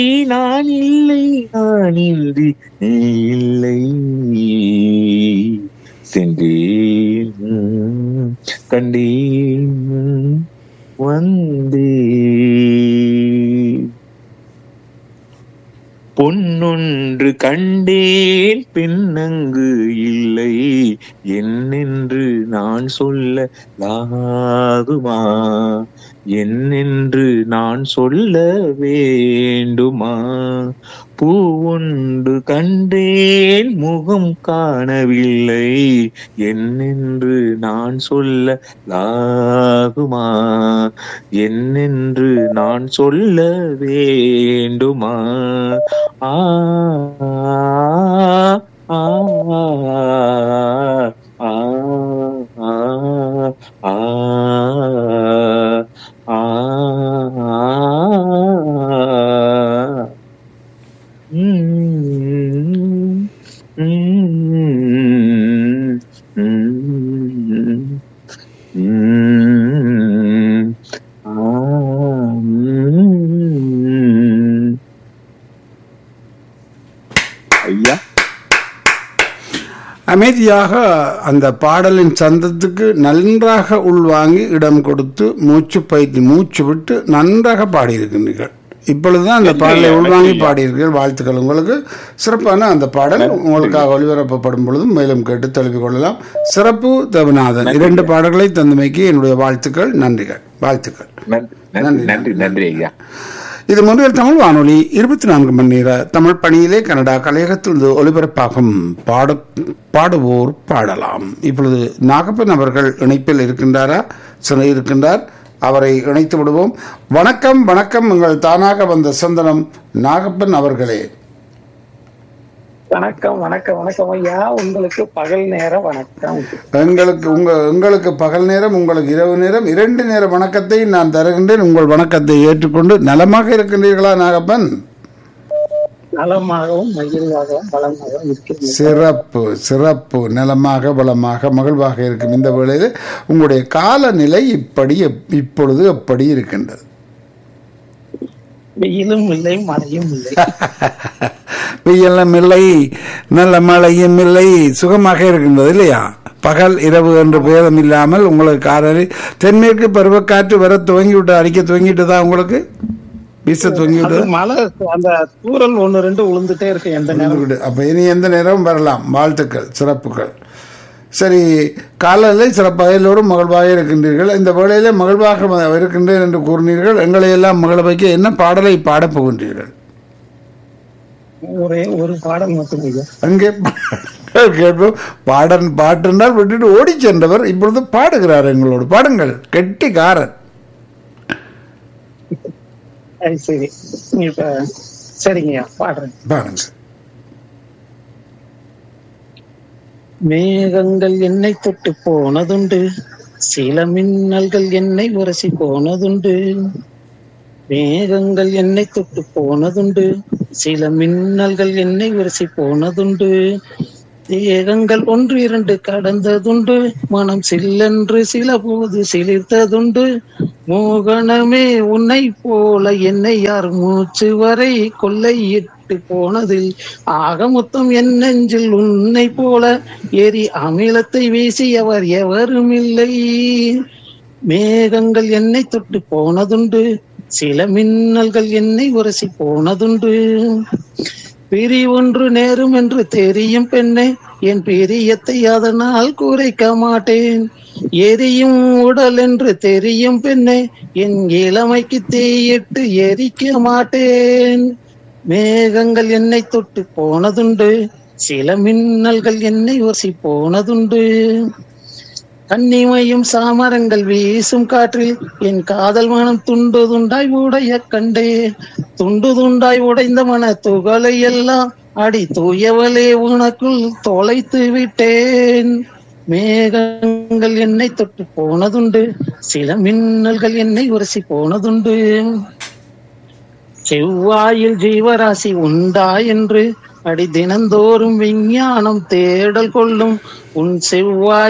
நான் இல்லை நான் இன்றி நீ இல்லை சென்றேன் உம், கண்டேன் உம், வந்தேன் பொன்னொன்று கண்டேன் பெண்ணங்கு இல்லை என்னென்று நான் சொல்ல லாகுமா என்னென்று நான் சொல்ல வேண்டுமா பூ ஒன்று கண்டேன் முகம் காணவில்லை என்னென்று நான் சொல்ல லாகுமா என்னென்று நான் சொல்ல வேண்டுமா ஆ ஆ ஆ ஆ ஆ ம் ம் ம் ம் ஆ ம் ஐயா அமைதியாக அந்த பாடலின் சந்தத்துக்கு நன்றாக உள்வாங்கி இடம் கொடுத்து மூச்சு பயிற்சி மூச்சு விட்டு நன்றாக பாடியிருக்கின்றீர்கள் இப்பொழுதுதான் அந்த பாடலை உள்வாங்கி பாடியிருக்கீர்கள் வாழ்த்துக்கள் உங்களுக்கு சிறப்பான அந்த பாடல் உங்களுக்காக ஒளிபரப்பப்படும் பொழுதும் மேலும் கேட்டு தெளிவிக் கொள்ளலாம் சிறப்பு தேவநாதன் இரண்டு பாடல்களை தந்தமைக்கு என்னுடைய வாழ்த்துக்கள் நன்றிகள் வாழ்த்துக்கள் நன்றி நன்றி நன்றி நன்றி ஐயா இது முன்னில் தமிழ் வானொலி இருபத்தி நான்கு மணி நேர தமிழ் பணியிலே கனடா கலையகத்தில் ஒலிபரப்பாகும் பாட பாடுவோர் பாடலாம் இப்பொழுது நாகப்பன் அவர்கள் இணைப்பில் இருக்கின்றாரா சில இருக்கின்றார் அவரை இணைத்து விடுவோம் வணக்கம் வணக்கம் உங்கள் தானாக வந்த சந்தனம் நாகப்பன் அவர்களே வணக்கம் வணக்கம் வணக்கம் ஐயா உங்களுக்கு பகல் நேர வணக்கம் எங்களுக்கு உங்க எங்களுக்கு பகல் நேரம் உங்களுக்கு இரவு நேரம் இரண்டு நேர வணக்கத்தை நான் தருகின்றேன் உங்கள் வணக்கத்தை ஏற்றுக்கொண்டு நலமாக இருக்கின்றீர்களா நாகப்பன் நலமாகவும் மகிழ்வாகவும் வளமாகவும் இருக்கிறது சிறப்பு சிறப்பு நலமாக வளமாக மகிழ்வாக இருக்கும் இந்த வேளையில் உங்களுடைய காலநிலை இப்படி எப்- இப்பொழுது எப்படி இருக்கின்றது வெயிலும் இல்லை மழையும் இல்லை வெயிலும் இல்லை நல்ல மழையும் இல்லை சுகமாக இருக்கின்றது இல்லையா பகல் இரவு என்று பேதம் இல்லாமல் உங்களுக்கு காலையில் தென்மேற்கு பருவக்காற்று வர துவங்கி விட்டு அடிக்க துவங்கிட்டு தான் உங்களுக்கு வீச துவங்கி அது விட்டு மழை அந்த தூரல் ஒண்ணு ரெண்டு விழுந்துட்டே இருக்கு எந்த நேரம் விடு. அப்ப இனி எந்த நேரமும் வரலாம் வாழ்த்துக்கள் சிறப்புகள் சரி காலையில் சிறப்பாக எல்லோரும் மகிழ்வாக இருக்கின்றீர்கள் இந்த வேளையிலே மகிழ்வாக ம- இருக்கின்றேன் என்று கூறினீர்கள் எங்களை எல்லாம் மகிழ வைக்க என்ன பாடலை பாடப் போகின்றீர்கள் ஒரே ஒரு பாடல் மட்டும் ஐயா அங்கே கேட்போம் பாடன் பாட்டுனால் விட்டுட்டு ஓடி சென்றவர் இப்பொழுது பாடுகிறார் எங்களோடு பாடுங்கள் கெட்டிக்காரன் சரி, சரி இப்ப சரிங்கய்யா பாடுறேன் பாடுங்க மேகங்கள் என்னை தொட்டு போனதுண்டு சில மின்னல்கள் என்னை உரசி போனதுண்டு மேகங்கள் என்னை தொட்டு போனதுண்டு சில மின்னல்கள் என்னை உரசி போனதுண்டு தேகங்கள் ஒன்று இரண்டு கடந்ததுண்டு மனம் சில்லென்று சில போது சிலிர்த்ததுண்டு மோகனமே உன்னை போல என்னை யார் மூச்சு வரை கொள்ளையிட்டு போனதில் ஆக மொத்தம் என் நெஞ்சில் உன்னை போல எரி அமிலத்தை வீசியவர் எவரும் இல்லை மேகங்கள் என்னை தொட்டு போனதுண்டு சில மின்னல்கள் என்னை உரசி போனதுண்டு பிரி ஒன்று நேரும் என்று தெரியும் பெண்ணே என் பிரியத்தை அதனால் குறைக்க மாட்டேன் எரியும் உடல் என்று தெரியும் பெண்ணே என் இளமைக்கு தீயிட்டு எரிக்க மாட்டேன் மேகங்கள் என்னை தொட்டு போனதுண்டு சில மின்னல்கள் என்னை ஒசி போனதுண்டு கன்னிமையும் சாமரங்கள் வீசும் காற்றில் என் காதல் மனம் துண்டு துண்டாய் உடைய கண்டே துண்டு துண்டாய் உடைந்த மன துகளை எல்லாம் அடி தூயவளே உனக்குள் தொலைத்து விட்டேன் மேகங்கள் என்னை தொட்டு போனதுண்டு சில மின்னல்கள் என்னை உரசி போனதுண்டு செவ்வாயில் ஜீவராசி உண்டா என்று அடி தினந்தோறும் விஞ்ஞானம் தேடல் கொள்ளும் உன் செவ்வாய்